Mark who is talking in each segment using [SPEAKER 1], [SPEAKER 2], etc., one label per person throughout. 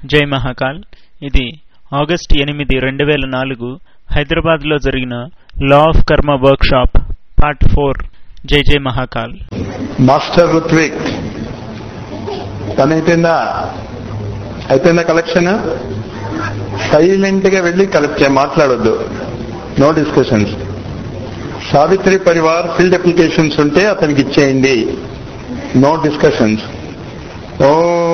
[SPEAKER 1] జై మహాకాల్ ఇది ఆగస్ట్ ఎనిమిది రెండు వేల నాలుగు హైదరాబాద్లో జరిగిన law of karma workshop part four జై జై మహాకాల్
[SPEAKER 2] మాస్టర్ రుత్విక్ పని అయిపోయిందా అయిపోయిందా కలెక్షన్ సైలెంట్ గా వెళ్ళి కలెక్ట్ చేయ మాట్లాడొద్దు no discussions Savitri Parivar field applications ఉంటే అతనికి ఇచ్చేయండి నో డిస్కషన్స్ ఓ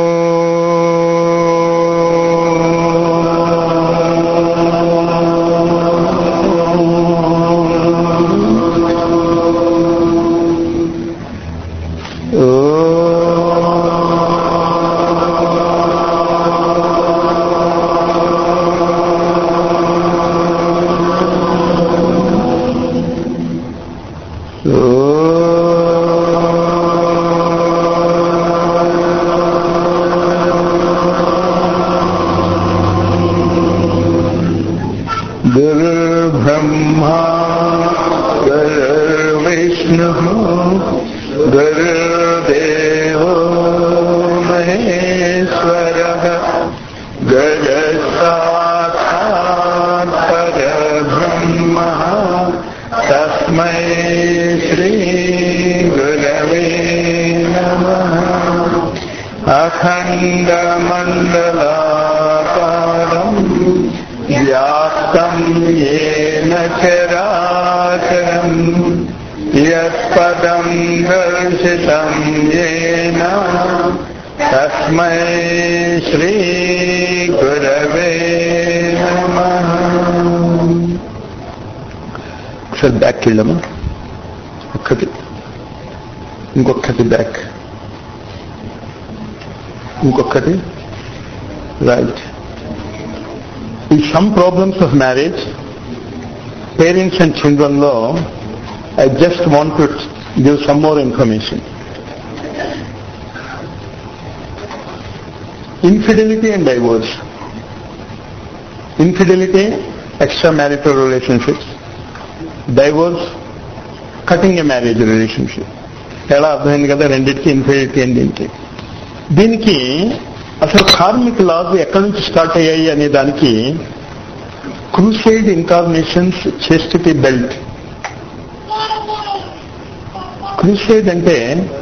[SPEAKER 2] गुरुर्ब्रह्मा गुरुर्विष्णुः गुरुर्देवो महेश्वरः गुरुसाक्षात् परब्रह्मः तस्मै श्रीगुरवे नमः अखण्डमण्डलाकारम् व्याप्तम् येन चराचरम् यत्पदम् दर्शितम् येन तस्मै श्रीगुरवे नमः ఒకసారి బ్యాక్ వెళ్ళమ్మా ఒక్కటి ఇంకొకటి బ్యాక్ ఇంకొకటి రైట్ ఈ some problems of marriage parents and చిల్డ్రన్లో I just want to give some more information infidelity and divorce infidelity extra marital relationships divorce cutting a marriage relationship ఎలా అర్థమైంది కదా రెండింటికి ఇన్ఫిడిలిటీ అండ్ దీనికి దీనికి అసలు కార్మిక లాస్ ఎక్కడి నుంచి స్టార్ట్ అయ్యాయి అనే దానికి crusade incarnations chastity belt crusade అంటే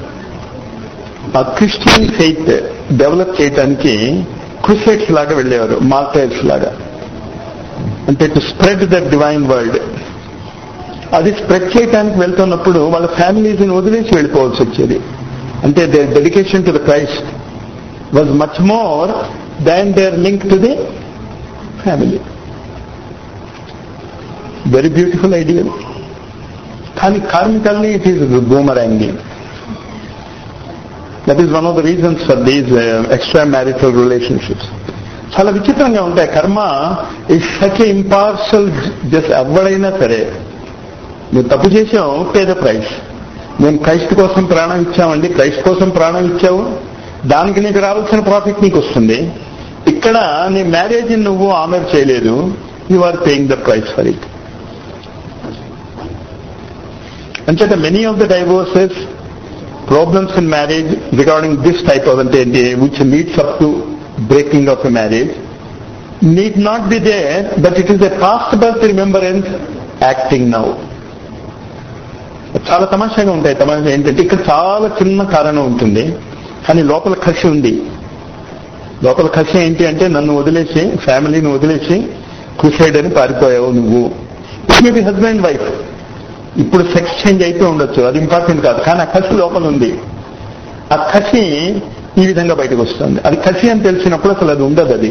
[SPEAKER 2] ఆ క్రిస్టియన్ ఫెయిత్ డెవలప్ చేయడానికి క్రూసైడ్స్ లాగా వెళ్ళేవారు మార్టైర్స్ లాగా అంటే to spread the divine world అది స్ప్రెడ్ చేయడానికి వెళ్తున్నప్పుడు వాళ్ళ ఫ్యామిలీస్ని వదిలేసి వెళ్ళిపోవాల్సి వచ్చేది అంటే they dedication to the Christ was much more than their link to the family. Very beautiful idea. కానీ కార్మికల్ని it is boomeranging that is one of the reasons for these extra marital relationships చాలా విచిత్రంగా ఉంటాయి కర్మ is such impartial just ఎవడైనా సరే నువ్వు తప్పు చేసావు పేద ప్రైస్ మేము క్రైస్ట్ కోసం ప్రాణం ఇచ్చామండి క్రైస్ట్ కోసం ప్రాణం ఇచ్చావు దానికి నీకు రావాల్సిన ప్రాఫిట్ నీకు వస్తుంది ఇక్కడ నీ మ్యారేజ్ నువ్వు ఆనర్ చేయలేదు you are paying the price for it అంచేత many of the divorces problems in marriage regarding this type of అంటే which leads up to breaking of a marriage need not be there but it is a past birth remembrance acting now చాలా తమాషాగా ఉంటాయి తమాషా ఏంటంటే ఇక్కడ చాలా చిన్న కారణం ఉంటుంది కానీ లోపల కసి ఉంది లోపల కసి ఏంటి అంటే నన్ను వదిలేసి ఫ్యామిలీని వదిలేసి క్రూసైడ్ అని పారిపోయావు నువ్వు మేబీ హస్బెండ్ వైఫ్ ఇప్పుడు సెక్స్ చేంజ్ అయిపోయి ఉండొచ్చు అది ఇంపార్టెంట్ కాదు కానీ ఆ కసి లోపల ఉంది ఆ కసి ఈ విధంగా బయటకు వస్తుంది అది కసి అని తెలిసినప్పుడు అసలు అది ఉండదు అది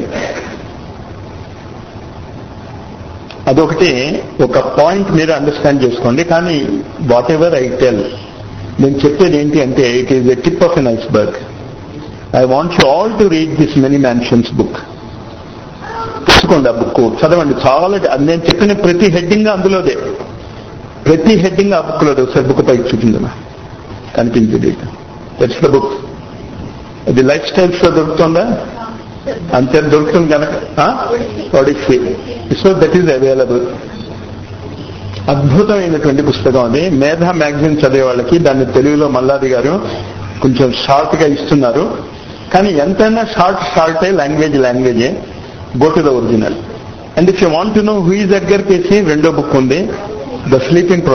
[SPEAKER 2] అదొకటి ఒక పాయింట్ మీరు అండర్స్టాండ్ చేసుకోండి కానీ వాట్ ఎవర్ ఐ టెల్ నేను చెప్పేది ఏంటి అంటే it is a tip of an iceberg I want you all to read this many mansions book తెచ్చుకోండి ఆ బుక్ చదవండి చాలా నేను చెప్పిన ప్రతి హెడ్డింగ్ అందులోదే ప్రతి హెడ్డింగ్ ఆ బుక్ లోదే ఒకసారి బుక్ పైకి చూపించమా కనిపించేది దట్స్ ద బుక్ అది లైఫ్ స్టైల్స్ లో దొరుకుతుందా అంతే దొరుకుతుంది కనుక Odyssey so that is available అద్భుతమైనటువంటి పుస్తకం అది మేధా మ్యాగజైన్ చదివే వాళ్ళకి దాన్ని తెలుగులో మల్లాది గారు కొంచెం షార్ట్ గా ఇస్తున్నారు కానీ ఎంతైనా షార్ట్ షార్టే లాంగ్వేజ్ లాంగ్వేజే go to the original and if you want to know who is Edgar Cayce రెండో బుక్ ఉంది the sleeping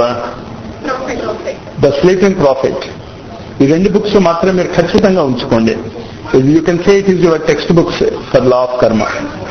[SPEAKER 2] the sleeping prophet ఈ రెండు బుక్స్ మాత్రం మీరు ఖచ్చితంగా ఉంచుకోండి you can say it is your text books for law of karma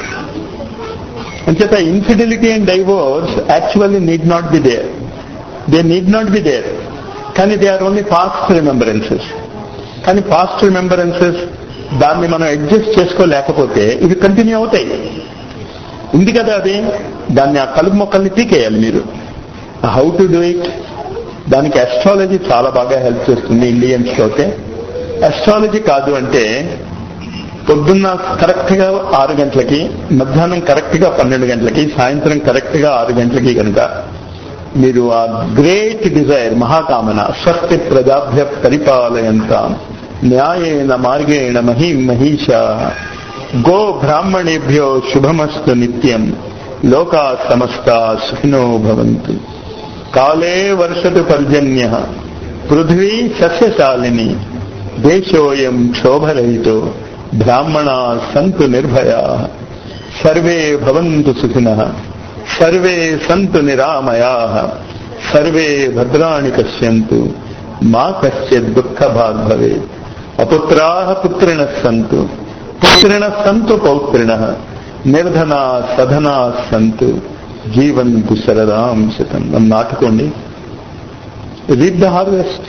[SPEAKER 2] అంచేత infidelity and divorce actually need not be there they need not be there కానీ they are only past remembrances కానీ past రిమెంబరెన్సెస్ దాన్ని మనం adjust చేసుకోలేకపోతే ఇవి continue అవుతాయి ఉంది కదా అది దాన్ని ఆ కలుపు మొక్కల్ని పీకేయాలి మీరు హౌ టు డూ ఇట్ దానికి అస్ట్రాలజీ చాలా బాగా హెల్ప్ చేస్తుంది ఇండియన్స్ అయితే అస్ట్రాలజీ కాదు అంటే పొద్దున్న కరెక్ట్ గా ఆరు గంటలకి మధ్యాహ్నం కరెక్ట్ గా పన్నెండు గంటలకి సాయంత్రం కరెక్ట్ గా ఆరు గంటలకి కనుక మీరు ఆ గ్రేట్ డిజైర్ మహాకామన స్వస్తి ప్రజాభ్య పరిపాలయంతాం న్యాయేన మార్గేణ మహీం మహీష గో బ్రాహ్మణేభ్యో శుభమస్తు నిత్యం లోకా సమస్త సుఖినో భవంతు కాలే వర్షతు పర్జన్య పృథ్వీ సస్యశాలిని దేశోయం క్షోభరహితో బ్రాహ్మణా సంతు నిర్భయా సర్వే భవంతు సుఖిన సర్వే సంతు నిరామయా సర్వే భద్రాణి పశ్యంతు మా కశ్చిత్ దుఃఖ భాగ్ భవే అపుత్రా పుత్రిణ సంతు పుత్రిణ సంతు పౌత్రిణ నిర్ధనా సధనా సంతు జీవంతు శరదాం శతం నన్ను నాటుకోండి read the harvest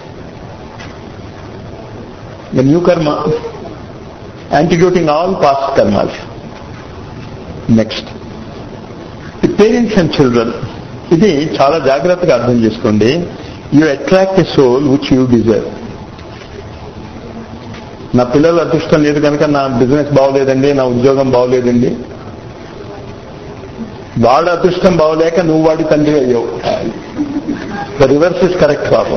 [SPEAKER 2] the new karma antidoting all past karmas next the parents and children ఇది చాలా జాగ్రత్తగా అర్థం చేసుకోండి you attract a soul which you deserve నా పిల్లలు అదృష్టం లేదు కనుక నా బిజినెస్ బాగోలేదండి నా ఉద్యోగం బాగోలేదండి వాడు అదృష్టం బాగోలేక నువ్వు వాడి తండ్రి అయ్యావు ద రివర్స్ ఇస్ కరెక్ట్ పాపం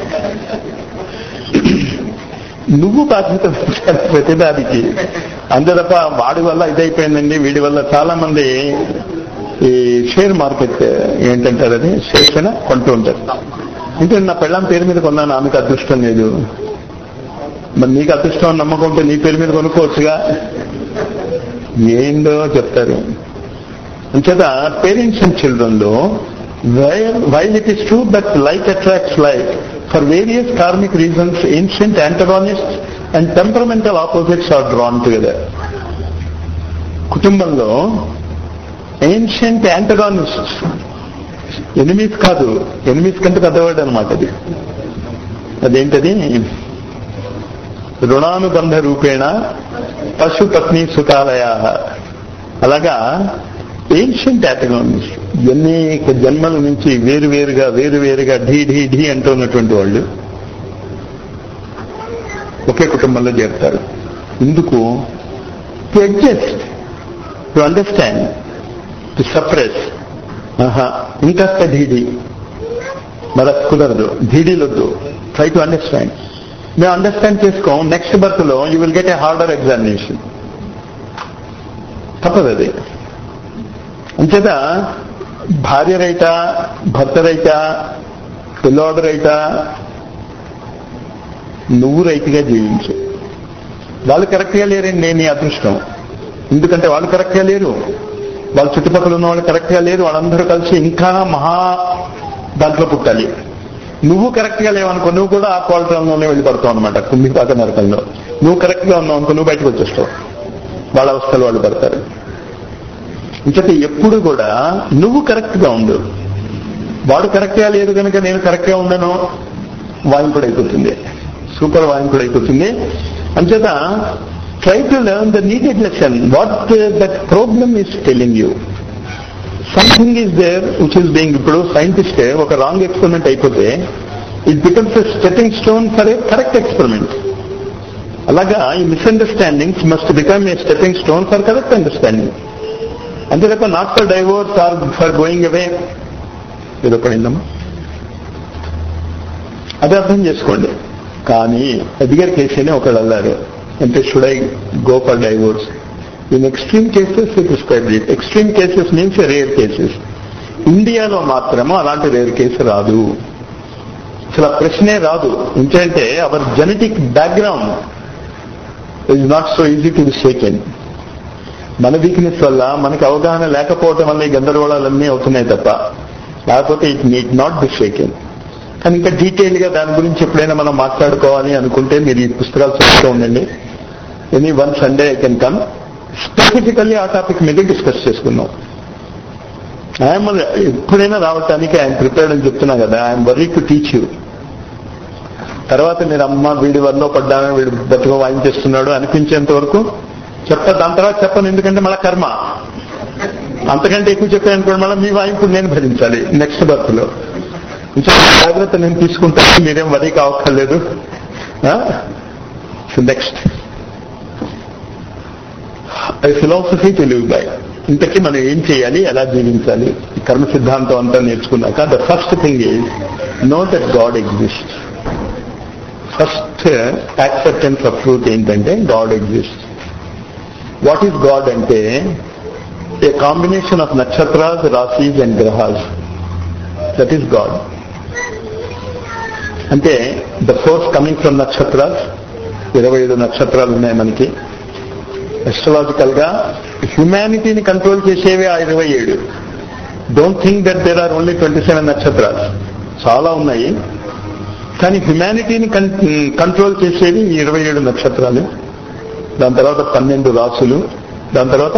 [SPEAKER 2] నువ్వు బాధ్యత వహించాలి ప్రతిదానికి అంతే తప్ప వాడి వల్ల ఇదైపోయిందండి వీడి వల్ల చాలా మంది ఈ షేర్ మార్కెట్ ఏంటంటారు అది షేర్స్ అయినా కొంటూ ఉంటారు అంటే నా పెళ్ళాం పేరు మీద కొన్నాను ఆమెకు అదృష్టం లేదు మరి నీకు అదృష్టం అని నమ్మకం ఉంటే నీ పేరు మీద కొనుక్కోవచ్చుగా ఏందో చెప్తారు అంచేత పేరెంట్స్ అండ్ చిల్డ్రన్ లో while it is true that like attracts like for various karmic reasons ancient antagonist and temperamental opposites are drawn together కుటుంబంలో ఏన్షియంట్ యాంటగానిస్ట్ ఎనిమీస్ కాదు ఎనిమీస్ కంటే పెద్దవాడు అనమాట అది అదేంటది రుణానుబంధ రూపేణ పశు పత్ని సుతాలయ అలాగా ఏన్షియంట్ యాంటగానిస్ట్ అనేక జన్మల నుంచి వేరు వేరుగా వేరు వేరుగా ఢీ ఢీ ఢీ అంటున్నటువంటి వాళ్ళు ఒకే కుటుంబంలో చేరుతారు ఎందుకు to adjust to understand to suppress ఆహా ఇంకాస్త ఢీడీ మరి అది కుదరదు ఢీడీలొద్దు ట్రై టు అండర్స్టాండ్ మేము అండర్స్టాండ్ చేసుకోం నెక్స్ట్ బర్త్ లో you will get a harder examination తప్పదు అది అంచేత భార్య రైట భర్త రైట పిల్లోడు రైట నువ్వు రైతుగా జీవించు వాళ్ళు కరెక్ట్గా లేరండి నేను నీ అదృష్టం ఎందుకంటే వాళ్ళు కరెక్ట్గా లేరు వాళ్ళ చుట్టుపక్కల ఉన్న వాళ్ళు కరెక్ట్గా లేరు వాళ్ళందరూ కలిసి ఇంకా మహా దాంట్లో పుట్టాలి నువ్వు కరెక్ట్గా లేవనుకో నువ్వు కూడా ఆ క్వాలిటీలోనే వెళ్ళి పడతావు అనమాట కుంభిపాక నరకంలో నువ్వు కరెక్ట్గా ఉన్నావు అనుకో నువ్వు బయటకు వచ్చేస్తావు వాళ్ళ అవస్థలు వాళ్ళు పడతారు ఇంకటి ఎప్పుడు కూడా నువ్వు కరెక్ట్గా ఉండు వాడు కరెక్ట్గా లేదు కనుక నేను కరెక్ట్గా ఉండను వాయింపుడు అయిపోతుంది సూపర్ వాయింపుడు అయిపోతుంది అంచేత try to learn the needed lesson what that problem is telling you something is there which is being ఇప్పుడు సైంటిస్ట్ ఒక రాంగ్ ఎక్స్పెరిమెంట్ అయిపోతే it becomes a stepping stone for a correct experiment అలాగా ఈ misunderstandings must become a stepping stone for correct understanding అంతే తప్ప not for divorce or for going away ఏదో పడిందమ్మా అది అర్థం చేసుకోండి కానీ ఎదిగర్ కేసీనే ఒకళ్ళు అన్నారు అంటే should I go for divorce in extreme cases prescribe it extreme cases means rare cases ఇండియాలో మాత్రము అలాంటి రేర్ కేసు రాదు అసలు ఆ ప్రశ్నే రాదు ఎందుకంటే our genetic background is not so easy to be shaken మన వీక్నెస్ వల్ల మనకి అవగాహన లేకపోవటం వల్ల ఈ గందరగోళాలన్నీ అవుతున్నాయి తప్ప లేకపోతే it need not be shaken కానీ ఇంకా డీటెయిల్ గా దాని గురించి ఎప్పుడైనా మనం మాట్లాడుకోవాలి అనుకుంటే మీరు ఈ పుస్తకాలు చదువుతూ ఉండండి any one Sunday I can come specifically ఆ టాపిక్ మీద డిస్కస్ చేసుకున్నాం ఐఎమ్ ఎప్పుడైనా రావటానికి ఆయన ప్రిపేర్డ్ అని చెప్తున్నా కదా I'm worry to teach you తర్వాత మీరు అమ్మ వీడి వల్ల పడ్డాను వీడు బతుక వాయించేస్తున్నాడు అనిపించేంత వరకు చెప్తా దాని తర్వాత చెప్పను ఎందుకంటే మళ్ళీ కర్మ అంతకంటే ఎక్కువ చెప్పాను అనుకోండి మళ్ళీ మీ వాయింపు నేను భరించాలి నెక్స్ట్ బర్త్ లో కొంచెం జాగ్రత్త నేను తీసుకుంటాను మీరేం వరీ కావక్కర్లేదు నెక్స్ట్ ఫిలాసఫీ తెలివి బై ఇంతకీ మనం ఏం చేయాలి ఎలా జీవించాలి ఈ కర్మ సిద్ధాంతం అంతా నేర్చుకున్నాక the first thing is know that God exist first acceptance of truth ఏంటంటే God exist what is God అంటే a combination of nakshatras rashis and grahas that is God అంటే the force coming from nakshatras ఇరవై ఐదు నక్షత్రాలు ఉన్నాయి మనకి ఎస్ట్రలాజికల్ గా హ్యుమానిటీని కంట్రోల్ చేసేవి ఆ ఇరవై ఏడు don't think that there are only twenty seven నక్షత్రాలు చాలా ఉన్నాయి కానీ హ్యుమానిటీని కంట్రోల్ చేసేవి ఈ ఇరవై ఏడు నక్షత్రాలు దాని తర్వాత పన్నెండు రాసులు దాని తర్వాత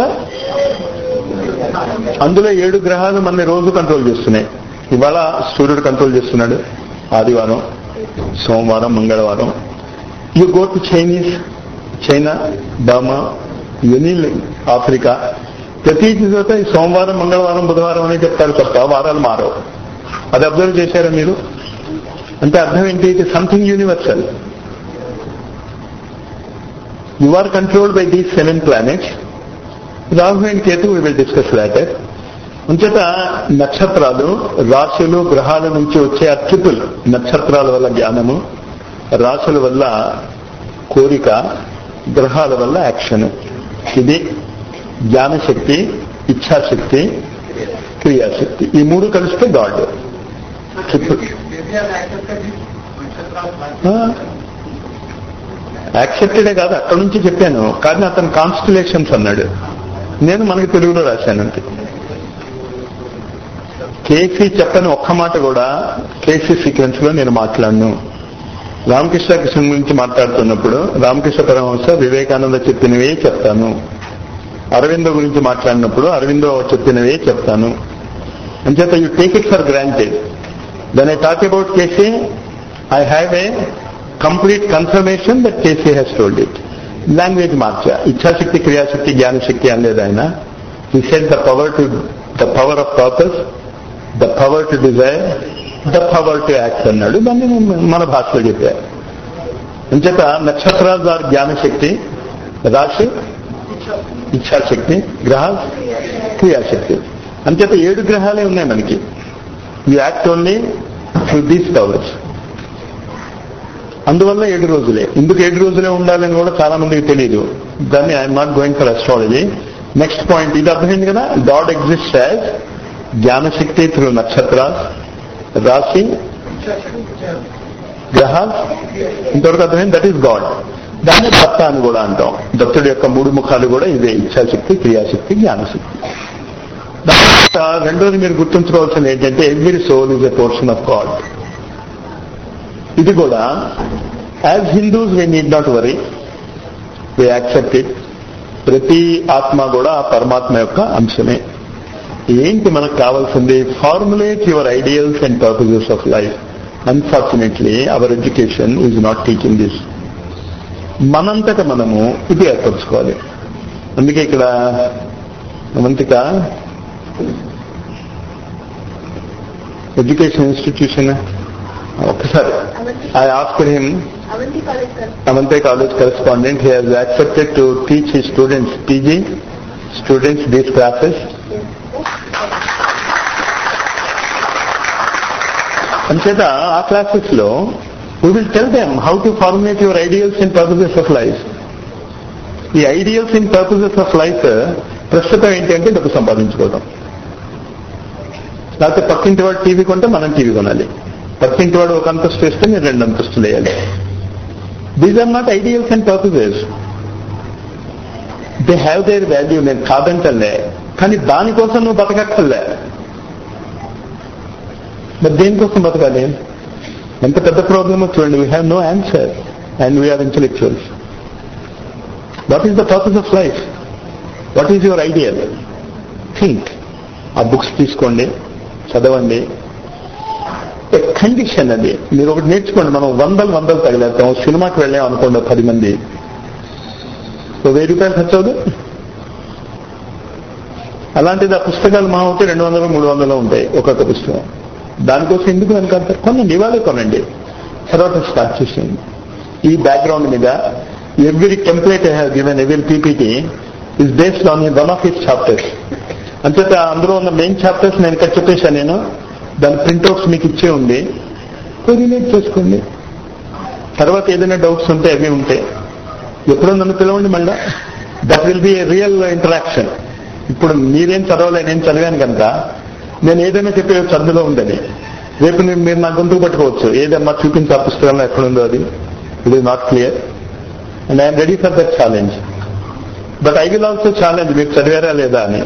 [SPEAKER 2] అందులో ఏడు గ్రహాలు మన రోజు కంట్రోల్ చేస్తున్నాయి ఇవాళ సూర్యుడు కంట్రోల్ చేస్తున్నాడు ఆదివారం సోమవారం మంగళవారం you go to Chinese China Burma ఇవన్నీ ఆఫ్రికా ప్రతి చోట ఈ సోమవారం మంగళవారం బుధవారం అనే చెప్తారు తప్ప వారాలు మారవు అది అబ్జర్వ్ చేశారా మీరు అంటే అర్థం ఏంటి it something universal you are controlled by these seven planets Rahu and Ketu we will discuss later అంచేత నక్షత్రాలు రాశులు గ్రహాల నుంచి వచ్చే అత్యుతులు నక్షత్రాల వల్ల జ్ఞానము రాశుల వల్ల కోరిక గ్రహాల వల్ల యాక్షన్ ఇది జ్ఞానశక్తి ఇచ్ఛాశక్తి క్రియాశక్తి ఈ మూడు కలిస్తే గాడ్ యాక్సెప్టెడే కాదు అక్కడి నుంచి చెప్పాను కానీ అతను కాన్స్టిలేషన్స్ అన్నాడు నేను మనకి తెలుగులో రాశాను అంతే కేసీ చెప్పని ఒక్క మాట కూడా కేసీ సీక్వెన్స్ లో నేను మాట్లాడను రామకృష్ణ కృష్ణ గురించి మాట్లాడుతున్నప్పుడు రామకృష్ణ పరమహంస వివేకానంద చెప్పినవే చెప్తాను అరవిందో గురించి మాట్లాడినప్పుడు అరవిందో చెప్పినవే చెప్తాను అంచేత you take it for granted then I talk about KC I have a complete confirmation that KC has told it language మార్చా ఇచ్ఛాశక్తి క్రియాశక్తి జ్ఞానశక్తి అనలేదు ఆయన ఈ set the power to the power of purpose the power to desire the power to act అన్నాడు దాన్ని నేను మన భాషలో చెప్పాను అంచేత నక్షత్రాల ద్వారా జ్ఞానశక్తి రాశి ఇచ్ఛాశక్తి గ్రహ క్రియాశక్తి అంచేత ఏడు గ్రహాలే ఉన్నాయి మనకి you act only through these powers అందువల్ల ఏడు రోజులే ఎందుకు ఏడు రోజులే ఉండాలని కూడా చాలా మందికి తెలియదు దాన్ని I'm not going for astrology next point ఇది అర్థమైంది కదా గాడ్ ఎగ్జిస్ట్ యాజ్ జ్ఞానశక్తి త్రూ నక్షత్ర రాశి గ్రహ ఇంతవరకు అర్థమైంది దట్ ఈస్ గాడ్ దాన్ని దత్త అని కూడా అంటాం దత్తుడి యొక్క మూడు ముఖాలు కూడా ఇదే ఇచ్ఛాశక్తి క్రియాశక్తి జ్ఞానశక్తి దాని తర్వాత రెండోది మీరు గుర్తుంచుకోవాల్సింది ఏంటంటే every soul is a portion of God ఇది కూడా as Hindus we need not worry we accept it ప్రతి ఆత్మ కూడా ఆ పరమాత్మ యొక్క అంశమే ఏంటి మనకు కావాల్సింది formulate your ideals and purposes of life unfortunately our education is not teaching this మనంతట మనము ఇది ఏర్పరచుకోవాలి అందుకే ఇక్కడ అవంతిక ఎడ్యుకేషన్ ఇన్స్టిట్యూషన్ ఒక్కసారి I asked him
[SPEAKER 3] Avanti College sir.
[SPEAKER 2] Amante College correspondent, he has accepted to teach his students, PG students, these classes. అంచేత ఆ classes లో we will tell them how to formulate your ideals in purposes of life ఈ ideals in purposes of life ప్రస్తుతం ఏంటంటే డబ్బు సంపాదించుకోవడం లేకపోతే పక్కింటి వాడు టీవీ కొంటే మనం టీవీ కొనాలి పక్కింటి వాడు ఒక అంతస్తు వేస్తే నేను రెండు అంతస్తులు వేయాలి these are not ideals and purposes they have their value నేను కాదంటలే కానీ దానికోసం నువ్వు బతకక్కర్లే మరి దేనికోసం బతకాలి ఎంత పెద్ద ప్రాబ్లమో చూడండి we have no answer and we are intellectuals what is the purpose of life what is your ideal think ఆ బుక్స్ తీసుకోండి చదవండి కండిషన్ అది మీరు ఒకటి నేర్చుకోండి మనం వందలు వందలు తగిలేస్తాం సినిమాకి వెళ్ళాం అనుకోండి పది మంది ఓ వెయ్యి రూపాయలు ఖర్చు అవుదు అలాంటిది ఆ పుస్తకాలు మా ఉంటే రెండు వందలు మూడు వందలు ఉంటాయి ఒక్కొక్క పుస్తకం దానికోసం ఎందుకు వెనకాడతారు కొనండి ఇవాళే కొనండి తర్వాత స్టార్ట్ చేసేయండి ఈ బ్యాక్గ్రౌండ్ మీద every template I have given every PPT is based on one of his chapters అంచేత అందులో ఉన్న మెయిన్ చాప్టర్స్ నేను ఇక్కడ చెప్పేశాను నేను దాని ప్రింట్అవుట్స్ మీకు ఇచ్చే ఉంది కోరిలేట్ చేసుకోండి తర్వాత ఏదైనా డౌట్స్ ఉంటే అవి ఉంటాయి ఎప్పుడో నన్ను పిలవండి మళ్ళా that will be real interaction ఇప్పుడు మీరేం చదవలే నేను చదివాను కనుక నేను ఏదైనా చెప్పేయచ్చు అందులో ఉండని రేపు నేను మీరు నా గొంతుకు పట్టుకోవచ్చు ఏదమ్మా చూపించి ఆ పుస్తకంలో ఎక్కడుందో అది it is not clear and I'm ready for that challenge but I will also challenge మీరు చదివారా లేదా అని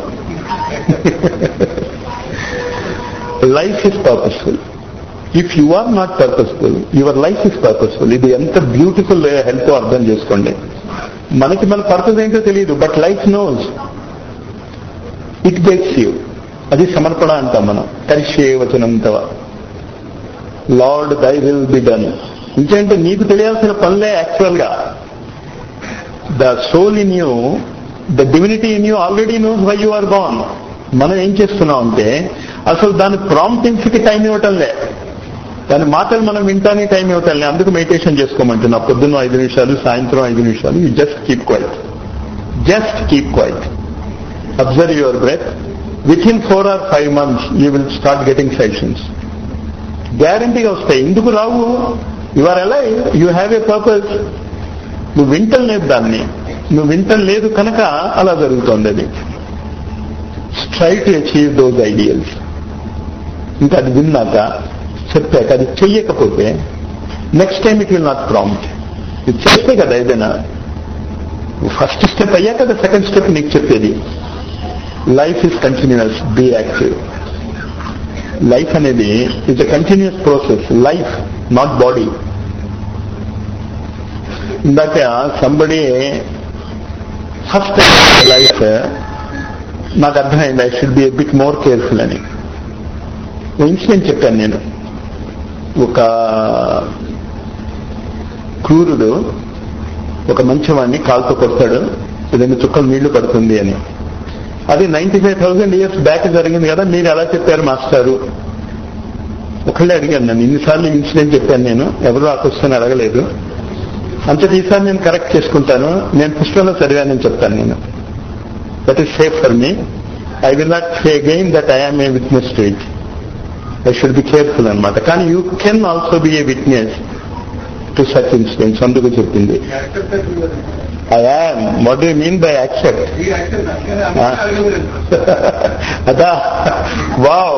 [SPEAKER 2] life is purposeful if you are not purposeful your life is purposeful ఇది ఎంత బ్యూటిఫుల్ హెల్త్ అర్థం చేసుకోండి మనకి మన పర్పస్ ఏంటో తెలియదు but life knows it gets you అది సమర్పణ అంటాం మనం కరిషే వచనంతవ lord thy will be done ఇంకేంటే నీకు తెలియాల్సిన పనులే యాక్చువల్ గా the soul in you the divinity in you already knows why you are born మనం ఏం చేస్తున్నాం అంటే అసలు దాని ప్రాంప్టింగ్స్ కి టైం ఇవ్వటంలే దాని మాటలు మనం వింటానే టైం ఇవ్వటంలే అందుకు మెడిటేషన్ చేసుకోమంటున్నా పొద్దున్న ఐదు నిమిషాలు సాయంత్రం ఐదు నిమిషాలు you just keep quiet just keep quiet observe your breath within four or five months you will start getting suggestions గ్యారంటీగా వస్తాయి ఎందుకు రావు యు ఆర్ ఎలా యూ హ్యావ్ ఏ పర్పస్ నువ్వు వింటం లేదు దాన్ని నువ్వు వింటం లేదు కనుక అలా జరుగుతుంది అది try to achieve those ideals ఇంకా అది విన్నాక చెప్పాక అది చెయ్యకపోతే next time it will not prompt ఇది చేస్తే కదా ఏదైనా ఫస్ట్ స్టెప్ అయ్యాక కదా సెకండ్ స్టెప్ నీకు చెప్పేది life is continuous be active life అనేది it's a continuous process life not body ఇందాక సంబడి ఫస్ట్ లైఫ్ నాకు అర్థమైంది I should be bit more careful అని ఓ ఇన్సిడెంట్ చెప్పాను నేను ఒక క్రూరుడు ఒక మంచివాడిని కాలుతో కొడతాడు రెండు చుక్కలు నీళ్లు పడుతుంది అని అది ninety five thousand years back జరిగింది కదా మీరు ఎలా చెప్పారు మాస్టారు ఒకళ్ళే అడిగాను నన్ను ఇన్నిసార్లు ఇన్సిడెంట్ చెప్పాను నేను ఎవరు ఆ క్వశ్చన్ అడగలేదు అంతటి ఈసారి నేను కరెక్ట్ చేసుకుంటాను నేను పుస్తకంలో చదివానని చెప్తాను నేను that is safe for me I will not say again that I'm a witness to it I should be careful అనమాట కానీ you can also be a witness to such incidents అందుకు చెప్పింది I am what you mean by accept అదా wow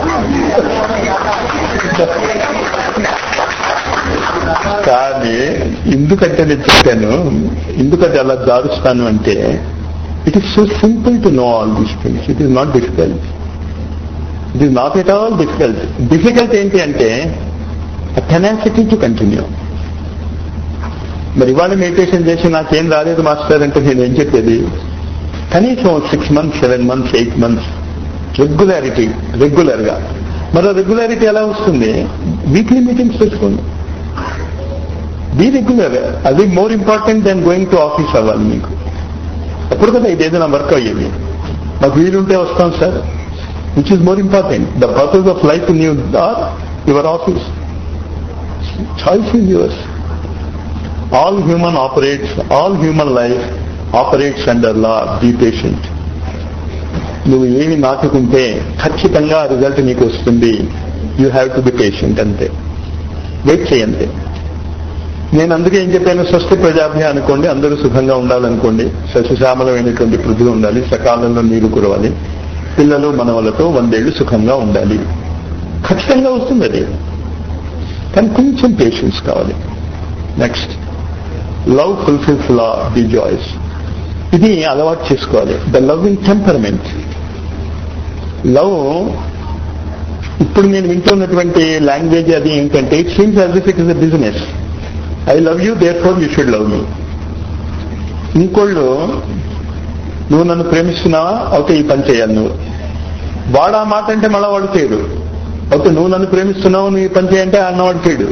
[SPEAKER 2] కానీ ఎందుకంటే నేను చెప్పాను ఎందుకంటే అలా దారుస్తాను అంటే it is so simple to know all these things it is not difficult it is not at all difficult difficult ఏంటి అంటే టెనాసిటీ టు కంటిన్యూ మరి ఇవాళ మెడిటేషన్ చేసి నాకేం రాలేదు మాస్టర్ అంటే నేను ఏం చెప్పేది కనీసం six months seven months eight months regularity regular గా మరి రెగ్యులారిటీ ఎలా వస్తుంది వీక్లీ మీటింగ్స్ పెట్టుకోండి బీ రెగ్యులర్ అది more important than going to office అవ్వాలి మీకు అప్పుడు కదా ఇది ఏదైనా వర్క్ అయ్యేది మాకు వీలుంటే వస్తాం sir which is more important the purpose of life in you are your office choice is yours all human operates all human life operates under law be patient నువ్వు ఏమి నాటుకుంటే ఖచ్చితంగా రిజల్ట్ నీకు వస్తుంది you have to be patient అంతే wait చేయంతే నేను అందుకే ఏం చెప్పాను స్వస్తి ప్రజాభ్య అనుకోండి అందరూ సుఖంగా ఉండాలనుకోండి సస్యశ్యామలమైనటువంటి పృథ్వీ ఉండాలి సకాలంలో నీరు కురవాలి పిల్లలు మనవలతో వందేళ్లు సుఖంగా ఉండాలి ఖచ్చితంగా వస్తుంది అది కానీ కొంచెం పేషెన్స్ కావాలి next love fulfils law the joys ఇది అలవాటు చేసుకోవాలి ద లవింగ్ టెంపర్మెంట్ లవ్ ఇప్పుడు నేను వింటున్నటువంటి లాంగ్వేజ్ అది ఏంటంటే it seems as if it is a business I love you therefore you should love me ఇంకోళ్ళు నువ్వు నన్ను ప్రేమిస్తున్నావా ఓకే ఈ పని చేయాలి నువ్వు వాడు ఆ మాట అంటే మళ్ళా వాడు చేయడు ఓకే నువ్వు నన్ను ప్రేమిస్తున్నావు నువ్వు ఈ పని చేయంటే అన్నవాడు చేయడు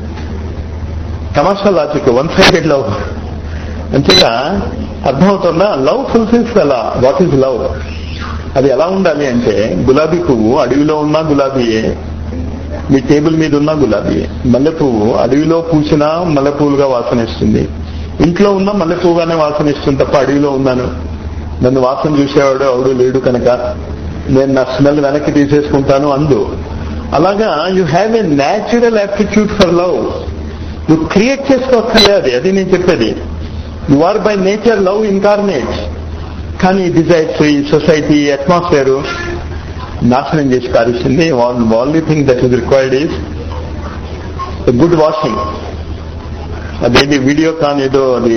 [SPEAKER 2] తమాషా లాజిక్ వన్ సైడెడ్ లవ్ అంతేగా అర్థమవుతుందా లవ్ ఫుల్ఫిల్స్ అలా వాట్ ఈజ్ లవ్ అది ఎలా ఉండాలి అంటే గులాబీ పువ్వు అడవిలో ఉన్నా గులాబీయే మీ టేబుల్ మీద ఉన్నా గులాబీయే మల్లె పువ్వు అడవిలో పూసిన మల్లె పువ్వులుగా వాసన ఇస్తుంది ఇంట్లో ఉన్న మల్లె పువ్వుగానే వాసన ఇస్తుంది తప్ప అడవిలో ఉన్నాను నన్ను వాసన చూసేవాడు ఎవడు లేడు కనుక నేను నా స్మెల్ వెనక్కి తీసేసుకుంటాను అందు అలాగా you have a natural aptitude for love నువ్వు క్రియేట్ చేసుకోక్కర్లే అది అది నేను చెప్పేది you are by nature love incarnate కానీ డిజైర్స్ ఈ సొసైటీ అట్మాస్ఫియర్ నాశనం చేసి పారిస్తుంది only thing that is required is good washing అదేది వీడియో కాన్ ఏదో అది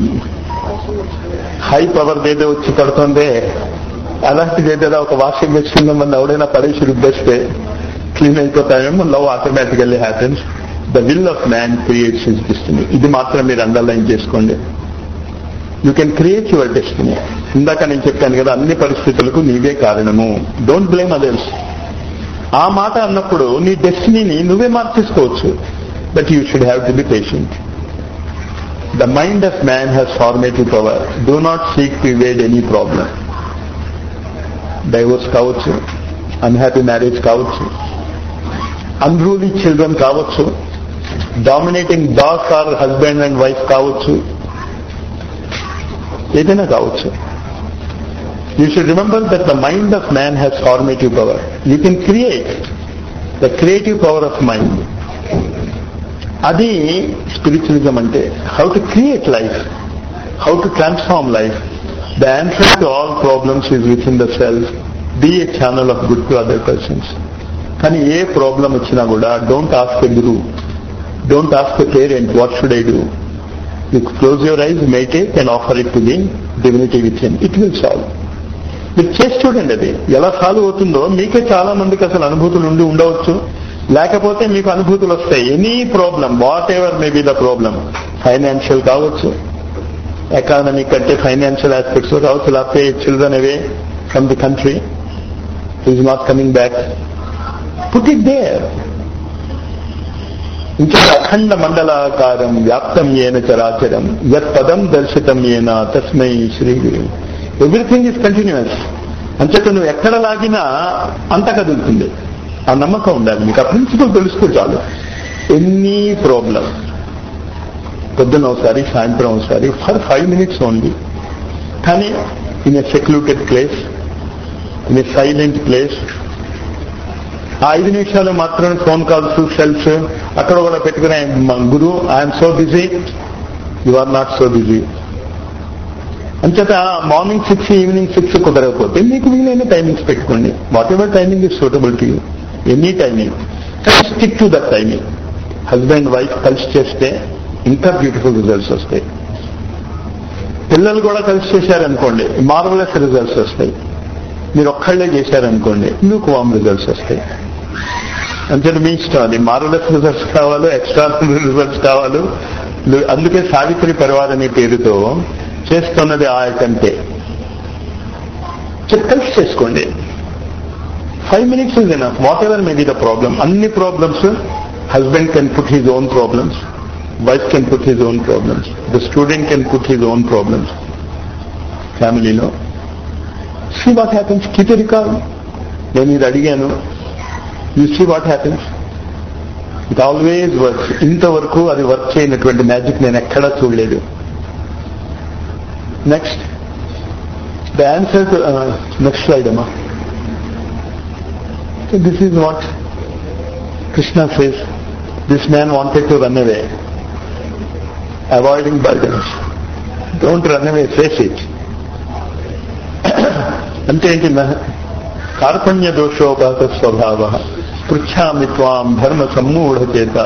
[SPEAKER 2] హై పవర్ ఏదో వచ్చి పడుతుంది అలాంటిది ఏదైనా ఒక వాషింగ్ మెషిన్ మన ఎవడైనా పడేసి రుద్దేస్తే క్లీన్ అయిపోతాయేమో love automatically happens the will of man creates his destiny ఇది మాత్రం మీరు అండర్లైన్ చేసుకోండి you can create your destiny ఇందాక నేను చెప్పాను కదా అన్ని పరిస్థితులకు నీవే కారణము డోంట్ బ్లేమ్ అదర్స్ ఆ మాట అన్నప్పుడు నీ డెస్టినీని నువ్వే మార్చేసుకోవచ్చు but you should have to be patient the mind of man has formative power do not seek to evade any problem divorce కావచ్చు అన్హ్యాపీ మ్యారేజ్ కావచ్చు అన్రూలీ చిల్డ్రన్ కావచ్చు dominating boss or husband and wife కావచ్చు ఏదైనా కావచ్చు you should remember that the mind of man has formative power you can create the creative power of mind అది spiritualism అంటే how to create life how to transform life the answer to all problems is within the self be a channel of good to other persons కానీ ఏ problem వచ్చినా కూడా don't ask a guru don't ask a parent what should I do you close your eyes meditate and offer it to the divinity with him it will solve మీరు చేసి చూడండి అది ఎలా solve అవుతుందో మీకే చాలా మందికి అసలు అనుభూతులు ఉండి ఉండవచ్చు లేకపోతే మీకు అనుభూతులు వస్తాయి any problem whatever may be the problem financial కావచ్చు ఎకానమిక్ అంటే ఫైనాన్షియల్ ఆస్పెక్ట్స్ కావచ్చు లేకపోతే children away from the country is not coming back put it there ఇంకా అఖండ మండలాకారం వ్యాప్తం ఏన చరాచరం యత్ పదం దర్శితం ఏన తస్మై శ్రీ గురు ఎవ్రీథింగ్ ఇస్ కంటిన్యూస్ అంచేత నువ్వు ఎక్కడ లాగినా అంత కదులుతుంది ఆ నమ్మకం ఉండాలి మీకు ఆ ప్రిన్సిపల్ తెలుసుకో చాలు ఎనీ ప్రాబ్లం పొద్దున ఒకసారి సాయంత్రం ఒకసారి ఫర్ ఫైవ్ మినిట్స్ ఓన్లీ కానీ in a secluded place in a silent place ఆ ఐదు నిమిషాలు మాత్రమే ఫోన్ కాల్స్ సెల్స్ అక్కడ కూడా పెట్టుకునే guru I'm so busy you are not so busy అంచేత మార్నింగ్ సిక్స్ ఈవినింగ్ సిక్స్ కుదరకపోతే మీకు వీలైన టైమింగ్స్ పెట్టుకోండి whatever timing is suitable to you any timing కానీ stick to that timing husband wife కలిసి చేస్తే ఇంకా బ్యూటిఫుల్ రిజల్ట్స్ వస్తాయి పిల్లలు కూడా కలిసి చేశారనుకోండి మార్వలెస్ రిజల్ట్స్ వస్తాయి మీరు ఒక్కళ్ళే చేశారనుకోండి మీకు వామ్ రిజల్ట్స్ వస్తాయి అంతే మీ ఇష్టం అది మార్వలెస్ రిజల్ట్స్ కావాలో ఎక్స్ట్రా రిజల్ట్స్ కావాలో అందుకే సావిత్రి పరివార్ అనే పేరుతో చేస్తున్నది ఆ కంటే కలిసి చేసుకోండి five minutes is enough whatever may be the problem అన్ని problems husband can put his own problems wife can put his own problems the student can put his own problems ఫ్యామిలీలో see what happens keep record నేను ఇది అడిగాను you see what happens it always works ఇంతవరకు అది work చేయనటువంటి magic నేను ఎక్కడా చూడలేదు next the answer next slide అమ్మా this is what Krishna says this man wanted to run away avoiding burdens don't run away face it అంటే ఏంటి కార్పణ్య దోషోపాత స్వభావ పృచ్ఛామి త్వాం ధర్మ సమ్మూఢచేత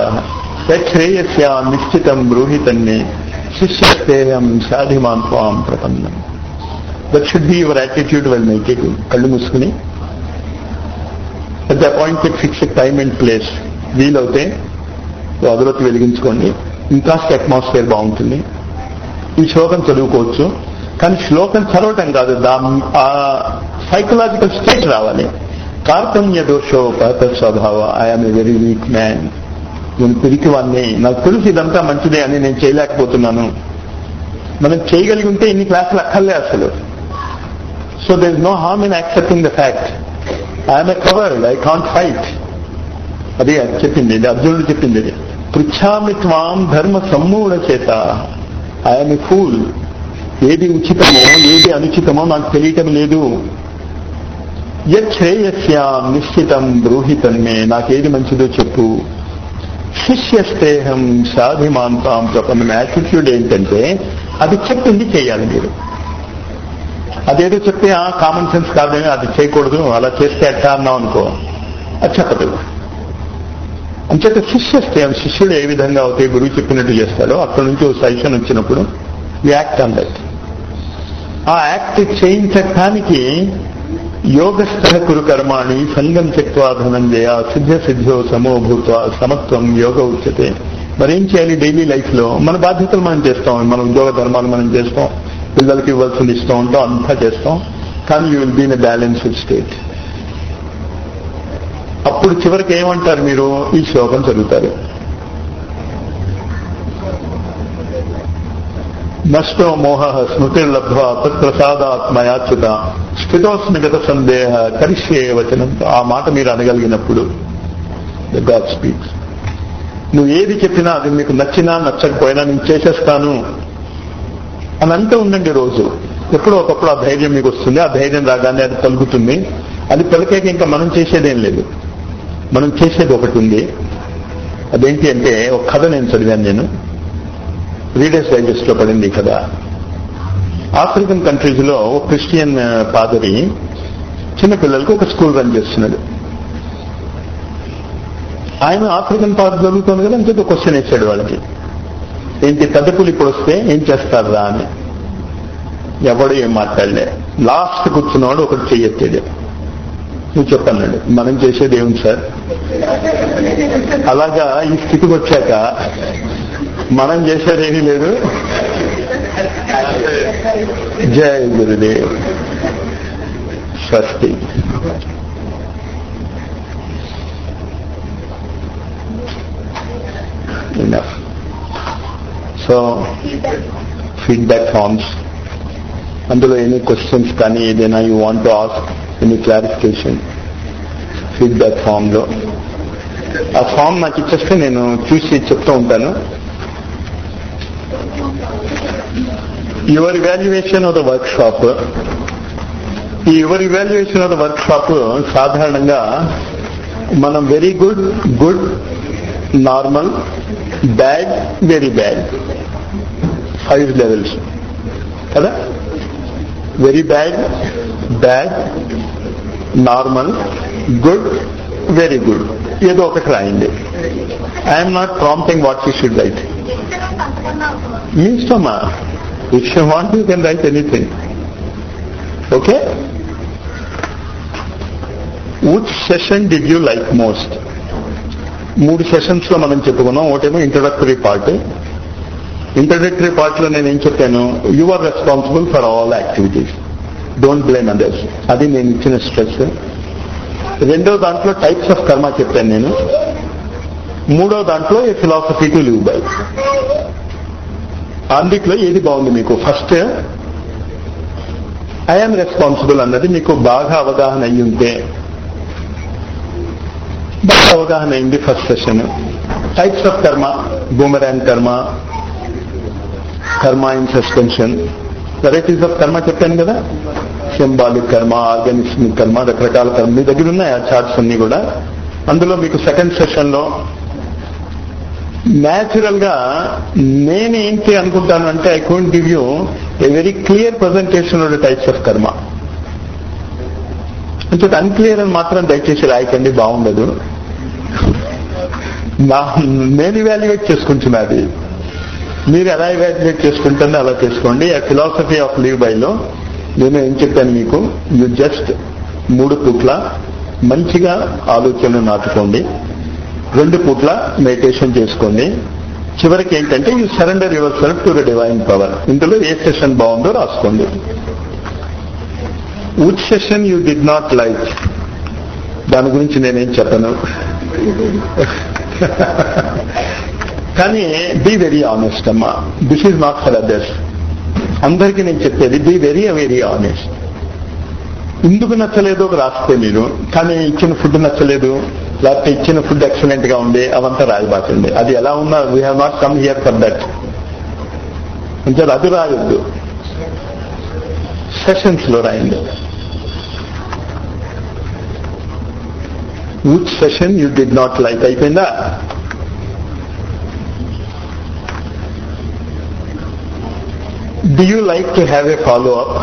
[SPEAKER 2] శ్రేయస్యా నిశ్చితం బ్రూహితన్నే శిష్యస్తేయం సాధిమాన్ త్వాం ప్రపన్నం that should be your attitude well meditating కళ్ళు మూసుకుని at the appointed fixed time and place వీలవుతే అదొరతి వెలిగించుకోండి ఇంకాస్త అట్మాస్ఫియర్ బాగుంటుంది ఈ శ్లోకం చదువుకోవచ్చు కానీ శ్లోకం చదవటం కాదు దా ఆ సైకలాజికల్ స్టేట్ రావాలి కార్పణ్య దోషోపహత స్వభావ I'm a very weak man నేను పిరికి వాడిని నాకు తెలుసు ఇదంతా మంచిదే అని నేను చేయలేకపోతున్నాను మనం చేయగలిగి ఉంటే ఇన్ని క్లాసులు అక్కర్లే అసలు so there is no harm in accepting the fact I'm a coward I can't fight అది అది చెప్పింది ఇది అర్జునుడు చెప్పింది ఇది పృచ్ఛామి త్వాం ధర్మ సమ్మూఢ చేత ఐఎమ్ ఎ ఫూల్ ఏది ఉచితమో ఏది అనుచితమో నాకు తెలియటం లేదు యశ్రేయస్యాం నిశ్చితం బ్రూహితం మే నాకేది మంచిదో చెప్పు శిష్యస్తేహం సాధిమాంతాం చెప్పన్న యాటిట్యూడ్ ఏంటంటే అది చెప్పింది చేయాలి మీరు అదేదో చెప్తే ఆ కామన్ సెన్స్ కాదని అది చేయకూడదు అలా చేస్తే ఎట్టా అన్నాం అనుకో అది చెప్పదు అంచేత శిష్యస్థేయం శిష్యుడు ఏ విధంగా అవుతాయి గురువు చెప్పినట్టు చేస్తాడో అక్కడ నుంచి ఓ సజెషన్ వచ్చినప్పుడు యాక్ట్ ఆన్ దట్ ఆ యాక్ట్ చేయించటానికి యోగస్థ కురు కర్మాణి సంగం చెక్వా ధనంజయ సిద్ధ సిద్ధ్యో సమోభూత సమత్వం యోగ ఉచ్యతే మరేం చేయాలి డైలీ లైఫ్ లో మన బాధ్యతలు మనం చేస్తాం మన ఉద్యోగ ధర్మాలు మనం చేస్తాం పిల్లలకి ఇవ్వాల్సింది ఇస్తూ ఉంటాం అంతా చేస్తాం కానీ you will be in balanced state అప్పుడు చివరికి ఏమంటారు మీరు ఈ శ్లోకం చదువుతారు నష్టో మోహ స్మృతిర్లబ్ధ్వా తత్ప్రసాదాత్మయాచ్యుత స్థితోస్మి గత సందేహ కరిష్యే వచనం ఆ మాట మీరు అనగలిగినప్పుడు ద గాడ్ స్పీక్స్ నువ్వు ఏది చెప్పినా అది మీకు నచ్చినా నచ్చకపోయినా నేను చేసేస్తాను అని అంటూ ఉండండి రోజు ఎప్పుడో ఒకప్పుడు ఆ ధైర్యం మీకు వస్తుంది ఆ ధైర్యం రాగానే అది పలుకుతుంది అది పలికాక ఇంకా మనం చేసేదేం లేదు మనం చేసేది ఒకటి ఉంది అదేంటి అంటే ఒక కథ నేను చదివాను నేను రీడర్స్ డైజెస్ట్ లో పడింది ఈ కథ ఆఫ్రికన్ కంట్రీస్ లో ఒక క్రిస్టియన్ పాదరి చిన్నపిల్లలకు ఒక స్కూల్ రన్ చేస్తున్నాడు ఆయన ఆఫ్రికన్ పాద జరుగుతుంది కదా అంతే క్వశ్చన్ వేసాడు వాళ్ళకి ఏంటి పెద్దపులు ఇప్పుడు వస్తే ఏం చేస్తారా అని ఎవడు ఏం మాట్లాడలే లాస్ట్ కూర్చున్నవాడు ఒకటి చెయ్యెత్తాడు నువ్వు చెప్పన్నాడు మనం చేసేది ఏముంది సార్ అలాగా ఈ స్థితికి వచ్చాక మనం చేసేది ఏమీ లేదు జయ గురుదేవ్ స్వస్తి enough. సో ఫీడ్బ్యాక్ ఫార్మ్స్ అందులో ఎనీ క్వశ్చన్స్ కానీ ఏదైనా you want to ask any clarification feedback form లో ఆ ఫామ్ నాకు ఇచ్చేస్తే నేను చూసి చెప్తూ ఉంటాను your evaluation of the workshop ఈ your evaluation of the workshop సాధారణంగా మనం very good good normal bad very bad five levels కదా very bad bad normal good very good ఏదో ఒకటి రాయండి I'm not prompting what you should write మీ ఇష్టమా if you want you can write anything okay which session did you like most మూడు సెషన్స్ లో మనం చెప్పుకున్నాం ఒకటేమో ఇంట్రడక్టరీ పార్ట్ ఇంట్రడక్టరీ పార్ట్ లో నేను ఏం చెప్పాను you are responsible for all activities don't blame others అది నేను ఇచ్చిన స్ట్రెస్ రెండో దాంట్లో టైప్స్ ఆఫ్ కర్మ చెప్పాను నేను మూడో దాంట్లో a philosophy to live by అందుట్లో ఏది బాగుంది మీకు ఫస్ట్ ఐఎమ్ రెస్పాన్సిబుల్ అన్నది మీకు బాగా అవగాహన అయ్యి ఉంటే బాగా అవగాహన అయింది ఫస్ట్ సెషన్ టైప్స్ ఆఫ్ కర్మ బూమరాన్ కర్మ కర్మ ఇన్ సస్పెన్షన్ వెరైటీస్ ఆఫ్ కర్మ చెప్పాను కదా సింబాలిక్ కర్మ ఆర్గానిస్మిక్ కర్మ రకరకాల కర్మ మీ దగ్గర ఉన్నాయి ఆ చార్ట్స్ అన్ని కూడా అందులో మీకు సెకండ్ సెషన్ లో న్యాచురల్ గా నేనేంటి అనుకుంటాను అంటే I can't give you a very clear presentation of the types of karma అంటే అన్క్లియర్ అని మాత్రం దయచేసి రాయకండి బాగుండదు నా నేను ఇవాల్యుయేట్ చేసుకుంటున్నది మీరు ఎలా ఇవాల్యుయేట్ చేసుకుంటుందో అలా చేసుకోండి ఆ ఫిలాసఫీ ఆఫ్ లీవ్ బైలో నేను ఏం చెప్పాను మీకు యు జస్ట్ మూడు పూట్ల మంచిగా ఆలోచన నాటుకోండి రెండు పూట్ల మెడిటేషన్ చేసుకోండి చివరికి ఏంటంటే you surrender yourself to the divine power ఇందులో ఏ సెషన్ బాగుందో రాసుకోండి which session you did not like దాని గురించి నేనేం చెప్పను కానీ బీ వెరీ ఆనెస్ట్ అమ్మా this is not for others అందరికీ నేను చెప్పేది బీ వెరీ వెరీ ఆనెస్ట్ ఎందుకు నచ్చలేదు రాస్తే మీరు కానీ ఇచ్చిన ఫుడ్ నచ్చలేదు లేకపోతే ఇచ్చిన ఫుడ్ ఎక్సలెంట్ గా ఉంది అవంతా రాయబాకండి అది ఎలా ఉన్నా we have not come here for that అంటే అది రాయొద్దు సెషన్స్ లో రాయండి which session you did not like అయిపోయిందా do you like to have a follow up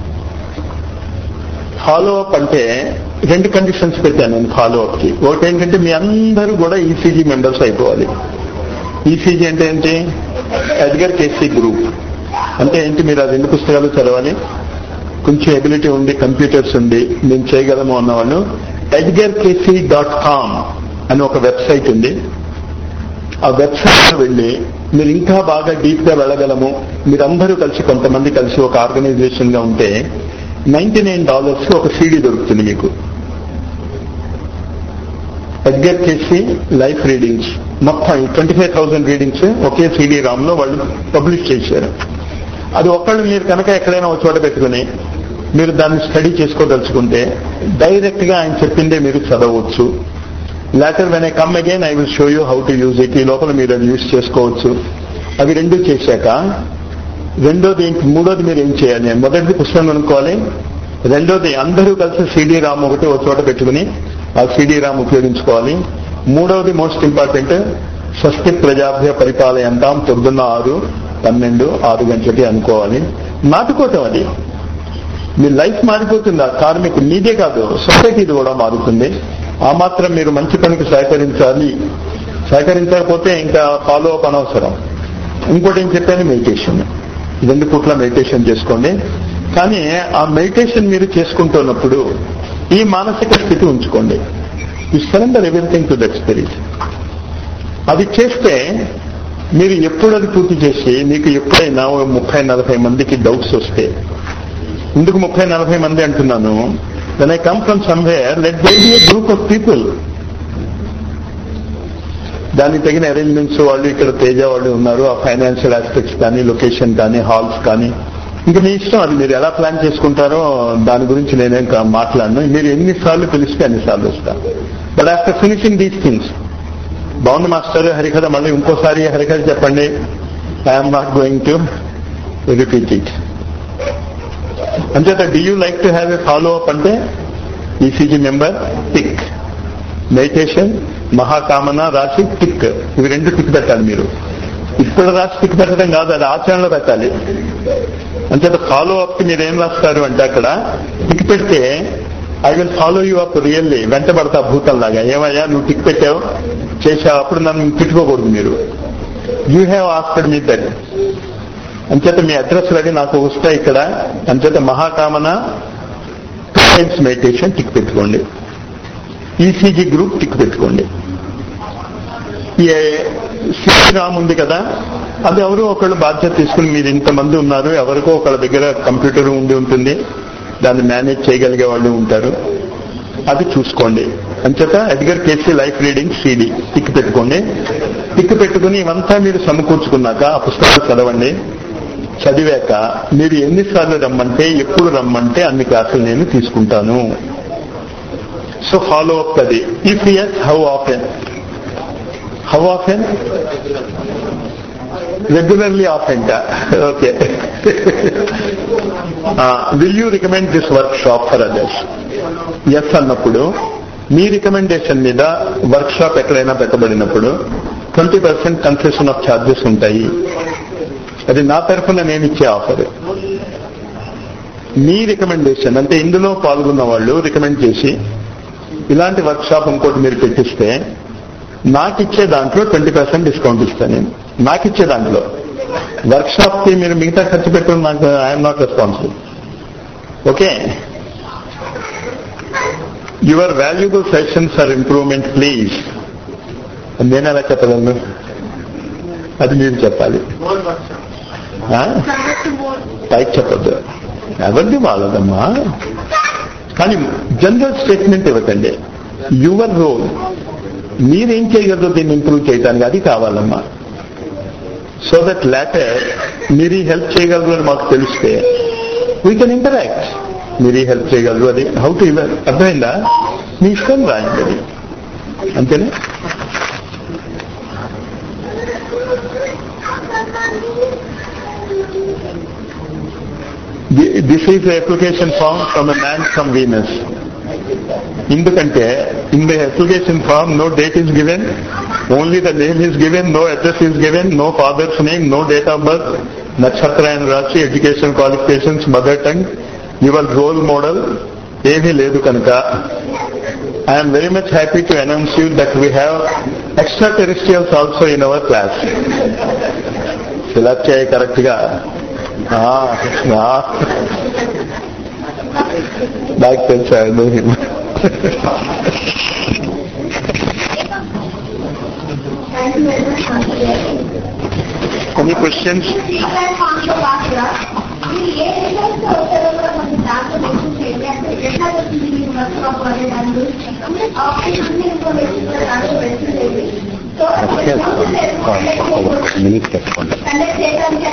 [SPEAKER 2] follow up అంటే రెండు కండిషన్స్ పెట్టాను నేను ఫాలో అప్ కి ఒకటి ఏంటంటే మీ అందరూ కూడా ఈసీజీ మెంబర్స్ అయిపోవాలి ఈసీజీ అంటే ఏంటి ఎడ్గర్ కేసీ గ్రూప్ అంటే ఏంటి మీరు ఆ రెండు పుస్తకాలు చదవాలి కొంచెం ఎబిలిటీ ఉండి కంప్యూటర్స్ ఉండి మేము చేయగలము అన్నవాళ్ళు ఎడ్గర్ కేసీ డాట్ కామ్ అని ఒక వెబ్సైట్ ఉంది ఆ వెబ్సైట్ లో వెళ్ళి మీరు ఇంకా బాగా డీప్ గా వెళ్ళగలము మీరందరూ కలిసి కొంతమంది కలిసి ఒక ఆర్గనైజేషన్ గా ఉంటే నైన్టీ నైన్ డాలర్స్ ఒక సీడీ దొరుకుతుంది మీకు ఎడ్గర్ చేసి లైఫ్ రీడింగ్స్ మొత్తం ట్వంటీ ఫైవ్ థౌసండ్ రీడింగ్స్ ఒకే సీడీ రామ్ లో వాళ్ళు పబ్లిష్ చేశారు అది ఒక్కళ్ళు మీరు కనుక ఎక్కడైనా ఒక చోట పెట్టుకుని మీరు దాన్ని స్టడీ చేసుకోదలుచుకుంటే డైరెక్ట్ గా ఆయన చెప్పిందే మీరు చదవచ్చు later when I come again I will show you how to use it ఈ లోపల మీరు అది యూజ్ చేసుకోవచ్చు అవి రెండు చేశాక రెండోది ఏంటి మూడోది మీరు ఏం చేయాలి మొదటిది పుస్తకం కొనుక్కోవాలి రెండోది అందరూ కలిసి సిడీ రామ్ ఒకటి ఒక చోట పెట్టుకుని ఆ సిడీ రామ్ ఉపయోగించుకోవాలి మూడవది మోస్ట్ ఇంపార్టెంట్ స్వస్తి ప్రజాభ్య పరిపాలయంతాం పొద్దున్న ఆరు పన్నెండు ఆరు గంటలకి అనుకోవాలి నాటుకోవటం అది మీ లైఫ్ మారిపోతుంది ఆ కార్మికు మీదే కాదు సొసైటీది కూడా మారుతుంది ఆ మాత్రం మీరు మంచి పనికి సహకరించాలి సహకరించకపోతే ఇంకా ఫాలో అప్ అనవసరం ఇంకోటి ఏం చెప్పాను మెడిటేషన్ రెండు పూట్ల మెడిటేషన్ చేసుకోండి కానీ ఆ మెడిటేషన్ మీరు చేసుకుంటున్నప్పుడు ఈ మానసిక స్థితి ఉంచుకోండి you surrender everything to that spirit అది చేస్తే మీరు ఎప్పుడు అది పూర్తి చేసి మీకు ఎప్పుడైనా ఓ ముప్పై నలభై మందికి డౌట్స్ వస్తే ఎందుకు ముప్పై నలభై మంది అంటున్నాను then I come from somewhere let they be group of people దానికి తగిన అరేంజ్మెంట్స్ వాళ్ళు ఇక్కడ తేజ వాళ్ళు ఉన్నారు ఆ ఫైనాన్షియల్ ఆస్పెక్ట్స్ కానీ లొకేషన్ కానీ హాల్స్ కానీ ఇంకా మీ ఇష్టం అది మీరు ఎలా ప్లాన్ చేసుకుంటారో దాని గురించి నేనేం కా- మాట్లాడను మీరు ఎన్నిసార్లు పిలిస్తే అన్నిసార్లు వస్తా but after finishing these things బాగుంది మాస్టర్ హరికథ మళ్ళీ ఇంకోసారి హరికథ చెప్పండి I'm not going to repeat it అంచేత do you like to have a follow up అంటే ఈసీజీ మెంబర్ టిక్ మెడిటేషన్ మహాకామన రాసి టిక్ ఇవి రెండు టిక్ పెట్టాలి మీరు ఇప్పుడు రాసి టిక్ పెట్టడం కాదు అది ఆచరణలో పెట్టాలి అంచేత ఫాలో అప్ కి మీరు ఏం రాస్తారు అంటే అక్కడ టిక్ పెడితే I will follow you up really వెంటబడతా భూతంలాగా ఏమయ్యా నువ్వు టిక్ పెట్టావు చేసావు అప్పుడు నన్ను తిట్టుకోకూడదు మీరు you have asked me that అంచేత మీ అడ్రస్ రెడీ నాకు వస్తాయి ఇక్కడ అంచేత మహాకామన సైన్స్ మెడిటేషన్ టిక్ పెట్టుకోండి ఈసీజీ గ్రూప్ టిక్ పెట్టుకోండి ఈ శ్రీరామ్ ఉంది కదా అది ఎవరో ఒకళ్ళు బాధ్యత తీసుకుని మీరు ఇంతమంది ఉన్నారు ఎవరికో ఒకళ్ళ దగ్గర కంప్యూటర్ ఉండి ఉంటుంది దాన్ని మేనేజ్ చేయగలిగే వాళ్ళు ఉంటారు అది చూసుకోండి అంచేత Edgar Cayce life reading CD tick పెట్టుకోండి టిక్ పెట్టుకుని ఇవంతా మీరు సమకూర్చుకున్నాక ఆ పుస్తకాలు చదవండి చదివాక మీరు ఎన్నిసార్లు రమ్మంటే ఎప్పుడు రమ్మంటే అన్ని క్లాసులు నేను తీసుకుంటాను సో ఫాలో అప్ అది if yes how often how often regularly often okay will you recommend this workshop for others yes అన్నప్పుడు మీ రికమెండేషన్ మీద వర్క్ షాప్ ఎక్కడైనా పెట్టబడినప్పుడు twenty percent concession of charges ఉంటాయి అది నా తరఫున నేను ఇచ్చే ఆఫర్ మీ రికమెండేషన్ అంటే ఇందులో పాల్గొన్న వాళ్ళు రికమెండ్ చేసి ఇలాంటి వర్క్ షాప్ ఇంకోటి మీరు పెట్టిస్తే నాకు ఇచ్చే దాంట్లో ట్వంటీ పర్సెంట్ డిస్కౌంట్ ఇస్తాను నేను నాకు ఇచ్చే దాంట్లో వర్క్ షాప్ కి మీరు మిగతా ఖర్చు పెట్టడం నాకు I'm not responsible okay your valuable sessions for improvement please నేను ఎలా చెప్పగలను అది మీరు చెప్పాలి ఆ? పైకి చెప్పద్దు ఎవరిది వాళ్ళదమ్మా కానీ జనరల్ స్టేట్మెంట్ ఇవ్వకండి యువర్ రోల్ మీరేం చేయగలరు దీన్ని ఇంప్రూవ్ చేయడానికి అది కావాలమ్మా సో దట్ లేటర్ మీరు హెల్ప్ చేయగలరు అని మాకు తెలిస్తే వీ కెన్ ఇంటరాక్ట్ మీరు హెల్ప్ చేయగలరు అది హౌ టు అర్థమైందా మీ ఇష్టం రాయండి అది అంతేనా this is application form from a man from Venus ఎందుకంటే in the application form no date is given only the name is given no address is given no father's name no date of birth నక్షత్ర and రాశి education qualifications mother tongue your role model ఏమీ లేదు కనుక I'm very much happy to announce you that we have extraterrestrials also in our class fill up చేయ correct గా నాకు తెలుసా నువ్వు ఎనీ క్వశ్చన్స్
[SPEAKER 3] మినిట్ పెట్టుకోండి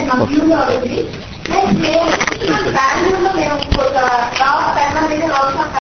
[SPEAKER 4] బెంగళూరులో మేము ఒక రావు పెర్మనెంట్